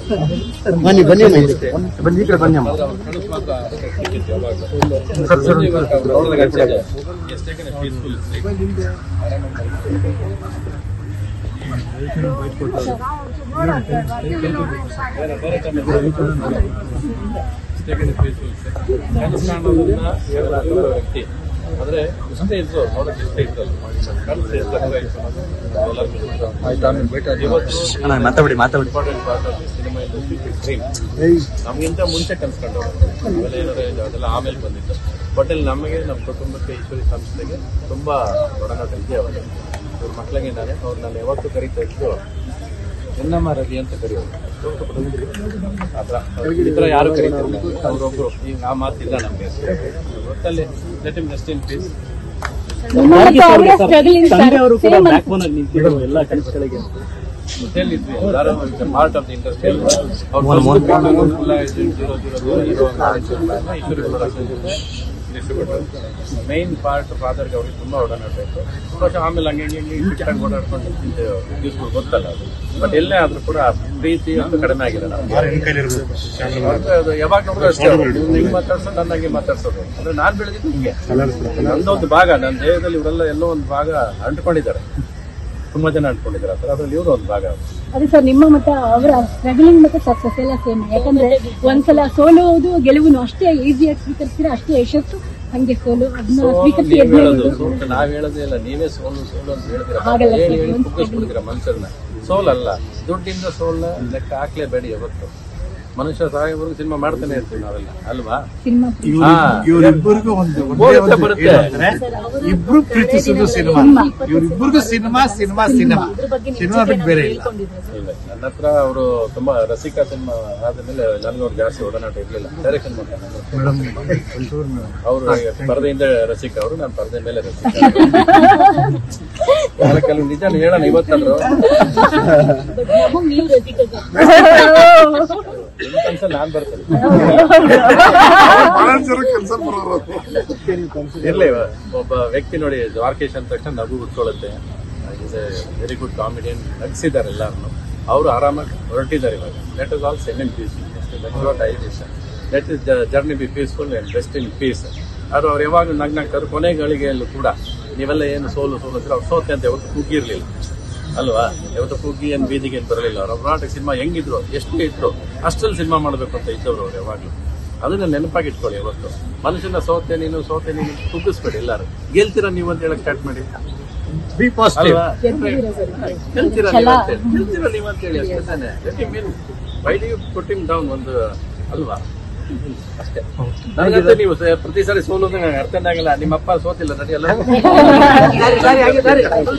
ಬನ್ನಿ ಬನ್ನಿ ಅಮ್ಮ ಇಲ್ಲಿ. ಬನ್ನಿ ಈ ಕಡೆ ಬನ್ನಿ ಅಮ್ಮ ಸರ್ ಸರ್ ಕನಸ್ಕಾಣೋದನ್ನ ಹೇಳಲಾಗದ ವ್ಯಕ್ತಿ ಅಂದ್ರೆ ಇಷ್ಟೇ ಇದ್ರು ನೋಡಕ್ ಇಷ್ಟೇ ಇದ್ದಲ್ಲ ಕನಸು ಎಷ್ಟು ಅರ್ಥ ಆಯ್ತು ಅನ್ನೋದು ಎಲ್ಲರಿಗೂ ಗೊತ್ತು. ಇವತ್ತು ಅಣ್ಣ ಮಾತಾಡಿ ಮಾತಾಡಿ important part of cinema industry dream ನಮಗಿಂತ ಮುಂಚೆ ಕನ್ಸ್ಕೊಂಡವ್ರು ಆಮೇಲೆ ಏನಾದ್ರೆ ಇದು ಅದೆಲ್ಲ ಆಮೇಲೆ ಬಂದಿದ್ದು ಬಟ್ ಇಲ್ಲಿ ನಮಗೆ ನಮ್ಮ ಕುಟುಂಬಕ್ಕೆ ಈಶ್ವರಿ ಸಂಸ್ಥೆಗೆ ತುಂಬಾ ಒಡನಾಟ ಇದೆ ಅವಾಗ ಇವ್ರ ಮಕ್ಳಿಗೆ ನಾನು ಅವ್ರು ನಾನು ಯಾವತ್ತೂ ಕರೀತಾ ಇದ್ದು ಎನ್ನಮ್ಮ ರವಿ ಅಂತ ಕರೆಯೋರು ಆತರ ಈ ಥರ ಯಾರು ಕರೀತಿರ್ಲಿಲ್ಲ ಅವ್ರೊಬ್ರು ಈಗ ಆ ಮಾತಿಲ್ಲ ನಮಗೆ ಒಟ್ಟಲ್ಲಿ let him rest in peace ತಂದೆಯವರು ಕೂಡ Same ಬ್ಯಾಕ್ ಬೋನ್ ಅಲ್ಲಿ ನಿಂತಿದ್ರು ಎಲ್ಲ ಕನಸುಗಳಿಗೆ ಹೋಟೆಲಿದ್ವಿ ಎಲ್ಲರೂ ಪಾರ್ಟ್ ಆಫ್ ದ ಇಂಡಸ್ಟ್ರಿ ಅವ್ರು zero zero hero main part ಫಾದರ್ಗೆ ಅವ್ರಿಗೆ ತುಂಬಾ ಓಡಾಟ ಇತ್ತು ಬಹುಶಃ ಆಮೇಲೆ ಹಂಗೆ ಹಂಗೆ ಹಂಗೆ ಟಿಕ್ಟಾಗಿ ಓಡಾಡ್ಕೊಂಡು ನ್ಯೂಸ್ಗಳು ಗೊತ್ತಲ್ಲ ಅದು ಬಟ್ ಎಲ್ಲೇ ಆದ್ರೂ ಕೂಡ ಪ್ರೀತಿ ಅಂತೂ ಕಡಿಮೆ ಆಗಿಲ್ಲ ನಮ್ಗೆ ಅದು ಯಾವಾಗ ನೋಡಿದ್ರು ಅಷ್ಟೇ ಹಿಂಗೆ ಮಾತಾಡ್ಸೋದು ನನ್ನ ಹಂಗೆ ಮಾತಾಡ್ಸೋದು ಅಂದ್ರೆ ನಾನ್ ಬೆಳೆದಿದ್ದು ಹಿಂಗೆ ನಂದೊಂದು ಭಾಗ ನನ್ನ ದೇಹದಲ್ಲಿ ಇವರೆಲ್ಲ ಎಲ್ಲೋ ಒಂದು ಭಾಗ ಅಂಟ್ಕೊಂಡಿದ್ದಾರೆ ತುಂಬಾ ಜನ ಅಂಟ್ಕೊಂಡಿದ್ದಾರೆ ಆ ಥರ ಅದ್ರಲ್ಲಿ ಇವರು ಒಂದು ಭಾಗ ಅದೇ ಸರ್ ನಿಮ್ಮ ಮತ್ತೆ ಅವರ ಸ್ಟ್ರಗಲಿಂಗ್ ಮತ್ತೆ ಸಕ್ಸಸ್ ಎಲ್ಲ ಸೇಮ್ ಯಾಕಂದ್ರೆ ಒಂದ್ಸಲ ಸೋಲುವುದು ಗೆಲುವು ಅಷ್ಟೇ ಈಸಿಯಾಗಿ ಸ್ವೀಕರಿಸಿದ್ರೆ ಅಷ್ಟೇ ಯಶಸ್ಸು ಹಂಗೆ ಸೋಲು ಅದನ್ನ ಸೋಲು ಸ್ವೀಕರಿಸಿ ನೀವ್ ಎದ್ದು ಹೇಳೋದು ನಿಲ್ಲೋದು. ಸೋಲು ನಾವ್ ಹೇಳೋದೇ ಇಲ್ಲ ನೀವೇ ಸೋಲು ಸೋಲು ಅಂತ ಹೇಳ್ತೀರಾ ಹಾಗಲ್ಲ ಹೇಳಿ ಸರ್, ಹೇಳಿ ಒಂದು ಕುಗ್ಗಿಸ್ಬಿಡ್ತೀರಾ ಮನುಷ್ಯರನ್ನ ಸೋಲಲ್ಲ ದುಡ್ಡಿಂದ ಸೋಲ್ನ ಲೆಕ್ಕ ಹಾಕ್ಲೇಬೇಡಿ ಯಾವತ್ತು ಮನುಷ್ಯ ಸಾಯೋವರೆಗೂ ಸಿನಿಮಾ ಮಾಡ್ತಾನೆ ಇರ್ತೀವಿ ನಾವೆಲ್ಲ ಅಲ್ವಾ ಸಿನಿಮಾ ಹಾ. ಇವರಿಬ್ಬರಿಗೂ ಒಂದು ಒಂದೇ ಬರುತ್ತೆ, ಒಂದು ಬರುತ್ತೆ. ಏನಂದ್ರೆ ಇಬ್ರು ಪ್ರೀತಿಸುದು ಸಿನಿಮಾ ಇವರಿಬ್ಬರಿಗೂ ಸಿನಿಮಾ ಸಿನಿಮಾ ಸಿನಿಮಾ ಸಿನಿಮಾ ಬಿಟ್ಟು ಬೇರೆ ಇಲ್ಲ ಇಲ್ಲ ನನ್ನ ಹತ್ರ ಅವರು ತುಂಬಾ ರಸಿಕಾ ಸಿನಿಮಾ ಆದ್ಮೇಲೆ ನನಗೆ ಅವ್ರು ಜಾಸ್ತಿ ಒಡನಾಟ ಇರ್ಲಿಲ್ಲ ಡೈರೆಕ್ಷನ್ ಮಾಡ್ತಾರೆ ಅವರು ಪರದೆಯಿಂದ ರಸಿಕ ಅವರು ನಾನು ಪರದೆ ಮೇಲೆ ರಸಿಕ ಯಾರ ಕೆಲವು ನಿಜ ಹೇಳೋಣ ಇವತ್ತಾದ್ರು ನಿಮ್ ಕನ್ಸಲ್ಲಿ ನಾನ್ ಬರ್ತೇನೆ ಇರ್ಲಿ ಒಬ್ಬ ವ್ಯಕ್ತಿ ನೋಡಿ ದ್ವಾರಕೇಶ್ ಅಂದ ತಕ್ಷಣ ನಗು ಉಟ್ಕೊಳ್ಳುತ್ತೆ is a very good comedian ನಗಿಸಿದ್ದಾರೆ ಎಲ್ಲರನ್ನು ಅವರು ಆರಾಮಾಗಿ ಹೊರಟಿದ್ದಾರೆ ಇವಾಗ let his all send in peace that what I wish let his journey be peaceful and best in peace ಆದ್ರೆ ಅವ್ರು ಯಾವಾಗ ನಗ್ ನಗ್ತಾರೆ ಕೊನೆ ಗಳಿಗೆಯಲ್ಲೂ ಕೂಡ ನೀವೆಲ್ಲ ಏನು ಸೋಲು ಸೋಲು ಅಂದ್ರೆ ಅವ್ರು ಸೋತೆ ಅಂತ ಯಾವತ್ತು ಕುಗ್ಗಿರ್ಲಿಲ್ಲ ಅಲ್ವಾ ಯಾವತ್ತು ಕುಗ್ಗಿ ಏನು ಬೀದಿಗೆ ಏನು ಬರಲಿಲ್ಲ ಅವ್ರ ನಾಟಕ ಸಿನಿಮಾ ಹೆಂಗಿದ್ರು ಎಷ್ಟು ಇದ್ರು ಅಷ್ಟರಲ್ಲಿ ಸಿನಿಮಾ ಮಾಡಬೇಕು ಅಂತ ಇದ್ದವ್ರು ಅವ್ರು ಯಾವಾಗಲೂ ಅದನ್ನ ನೆನಪಾಗಿ ಇಟ್ಕೊಳ್ಳಿ ಯಾವತ್ತು ಮನುಷ್ಯನ ಸೋತೆ ನೀನು ಸೋತೆ ನೀನು ಕುಗ್ಗಿಸ್ಬೇಡಿ ಎಲ್ಲಾರು ಗೆಲ್ತೀರಾ ನೀವು ಅಂತ ಹೇಳಕ್ ಸ್ಟಾರ್ಟ್ ಮಾಡಿ ಬಿ ಪಾಸಿಟಿವ್ ಅಲ್ವಾ ಗೆಲ್ತೀರಾ ನೀವು ಅಂತ ಹೇಳಿ. ಗೆಲ್ತೀರಾ ನೀವು ಅಂತ ಹೇಳಿ ಅಷ್ಟೇ ತಾನೆ mean why do you put him down ಒಂದು ಅಲ್ವಾ ಅಷ್ಟೇ ನನಗಂತೂ ನೀವು ಸ- ಪ್ರತಿ ಸಾರಿ ಸೋಲೋದು ನಂಗೆ ಅರ್ಥನೇ ಆಗಲ್ಲ ನಿಮ್ಮಪ್ಪ ಸೋತಿಲ್ಲ ನಡೆಯಲ್ಲ